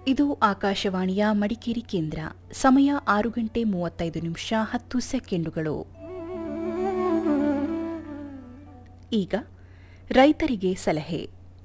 ಇದು ಆಕಾಶವಾಣಿಯ ಮಡಿಕೇರಿ ಕೇಂದ್ರ ಸಮಯ ಆರು ಗಂಟೆ ಮೂವತ್ತೈದು ನಿಮಿಷ ಹತ್ತು ಸೆಕೆಂಡುಗಳು ಈಗ ರೈತರಿಗೆ ಸಲಹೆ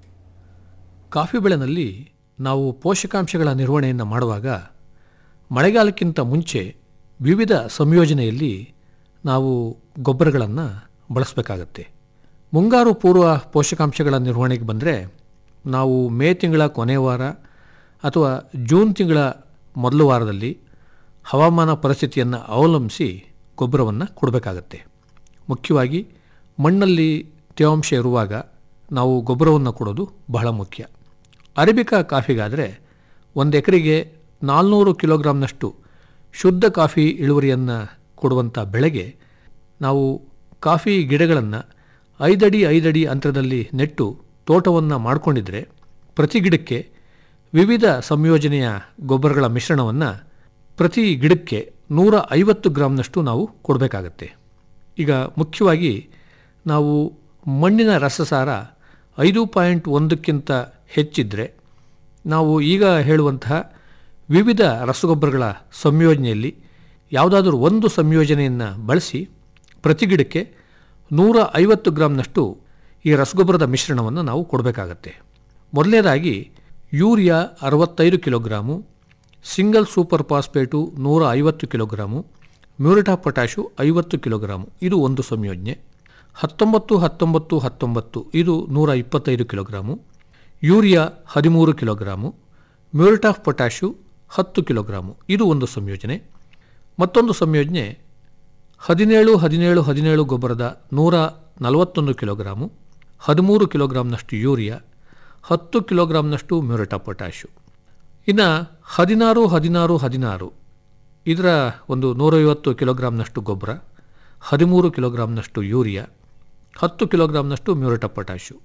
ಕಾಫಿ ಬೆಳೆನಲ್ಲಿ ನಾವು ಪೋಷಕಾಂಶಗಳ ನಿರ್ವಹಣೆಯನ್ನು ಮಾಡುವಾಗ ಮಳೆಗಾಲಕ್ಕಿಂತ ಮುಂಚೆ ವಿವಿಧ ಸಂಯೋಜನೆಯಲ್ಲಿ ನಾವು ಗೊಬ್ಬರಗಳನ್ನು ಬಳಸಬೇಕಾಗತ್ತೆ ಮುಂಗಾರು ಪೂರ್ವ ಪೋಷಕಾಂಶಗಳ ನಿರ್ವಹಣೆಗೆ ಬಂದರೆ ನಾವು ಮೇ ತಿಂಗಳ ಕೊನೆಯ ವಾರ ಅಥವಾ ಜೂನ್ ತಿಂಗಳ ಮೊದಲ ವಾರದಲ್ಲಿ ಹವಾಮಾನ ಪರಿಸ್ಥಿತಿಯನ್ನು ಅವಲಂಬಿಸಿ ಗೊಬ್ಬರವನ್ನು ಕೊಡಬೇಕಾಗತ್ತೆ ಮುಖ್ಯವಾಗಿ ಮಣ್ಣಲ್ಲಿ ತೇವಾಂಶ ಇರುವಾಗ ನಾವು ಗೊಬ್ಬರವನ್ನು ಕೊಡೋದು ಬಹಳ ಮುಖ್ಯ ಅರೇಬಿಕಾ ಕಾಫಿಗಾದರೆ ಒಂದು ಎಕರೆಗೆ ನಾಲ್ನೂರು ಕಿಲೋಗ್ರಾಮ್ನಷ್ಟು ಶುದ್ಧ ಕಾಫಿ ಇಳುವರಿಯನ್ನು ಕೊಡುವಂಥ ಬೆಳೆಗೆ ನಾವು ಕಾಫಿ ಗಿಡಗಳನ್ನು ಐದಡಿ ಐದಡಿ ಅಂತರದಲ್ಲಿ ನೆಟ್ಟು ತೋಟವನ್ನು ಮಾಡಿಕೊಂಡಿದ್ರೆ ಪ್ರತಿ ಗಿಡಕ್ಕೆ ವಿವಿಧ ಸಂಯೋಜನೆಯ ಗೊಬ್ಬರಗಳ ಮಿಶ್ರಣವನ್ನು ಪ್ರತಿ ಗಿಡಕ್ಕೆ ನೂರ ಐವತ್ತು ಗ್ರಾಮ್ನಷ್ಟು ನಾವು ಕೊಡಬೇಕಾಗತ್ತೆ ಈಗ ಮುಖ್ಯವಾಗಿ ನಾವು ಮಣ್ಣಿನ ರಸಸಾರ ಐದು ಪಾಯಿಂಟ್ ಒಂದಕ್ಕಿಂತ ಹೆಚ್ಚಿದ್ದರೆ ನಾವು ಈಗ ಹೇಳುವಂತಹ ವಿವಿಧ ರಸಗೊಬ್ಬರಗಳ ಸಂಯೋಜನೆಯಲ್ಲಿ ಯಾವುದಾದ್ರೂ ಒಂದು ಸಂಯೋಜನೆಯನ್ನು ಬಳಸಿ ಪ್ರತಿ ಗಿಡಕ್ಕೆ ನೂರ ಐವತ್ತು ಗ್ರಾಮ್ನಷ್ಟು ಈ ರಸಗೊಬ್ಬರದ ಮಿಶ್ರಣವನ್ನು ನಾವು ಕೊಡಬೇಕಾಗತ್ತೆ ಮೊದಲನೇದಾಗಿ ಯೂರಿಯಾ ಅರವತ್ತೈದು ಕಿಲೋಗ್ರಾಮು ಸಿಂಗಲ್ ಸೂಪರ್ ಫಾಸ್ಫೇಟು ನೂರ ಐವತ್ತು ಕಿಲೋಗ್ರಾಮು ಮ್ಯೂರಿಟಾ ಪೊಟ್ಯಾಶು ಐವತ್ತು ಕಿಲೋಗ್ರಾಮು ಇದು ಒಂದು ಸಂಯೋಜನೆ ಹತ್ತೊಂಬತ್ತು ಹತ್ತೊಂಬತ್ತು ಹತ್ತೊಂಬತ್ತು ಇದು ನೂರ ಇಪ್ಪತ್ತೈದು ಕಿಲೋಗ್ರಾಮು ಯೂರಿಯಾ ಹದಿಮೂರು ಕಿಲೋಗ್ರಾಮು ಮ್ಯೂರಿಟ್ ಆಫ್ ಪೊಟ್ಯಾಶು ಹತ್ತು ಕಿಲೋಗ್ರಾಮು ಇದು ಒಂದು ಸಂಯೋಜನೆ ಮತ್ತೊಂದು ಸಂಯೋಜನೆ ಹದಿನೇಳು ಹದಿನೇಳು ಹದಿನೇಳು ಗೊಬ್ಬರದ ನೂರ ನಲವತ್ತೊಂದು ಕಿಲೋಗ್ರಾಮು ಹದಿಮೂರು ಕಿಲೋಗ್ರಾಮ್ನಷ್ಟು ಯೂರಿಯಾ ಹತ್ತು ಕಿಲೋಗ್ರಾಮ್ನಷ್ಟು ಮ್ಯೂರಿಟ್ ಆಫ್ ಪೊಟ್ಯಾಶು ಇನ್ನು ಹದಿನಾರು ಹದಿನಾರು ಹದಿನಾರು ಇದರ ಒಂದು ನೂರೈವತ್ತು ಕಿಲೋಗ್ರಾಮ್ನಷ್ಟು ಗೊಬ್ಬರ ಹದಿಮೂರು ಕಿಲೋಗ್ರಾಮ್ನಷ್ಟು ಯೂರಿಯಾ ಹತ್ತು ಕಿಲೋಗ್ರಾಮ್ನಷ್ಟು ಮ್ಯೂರಿಟ್ ಆಫ್ ಪೊಟ್ಯಾಶು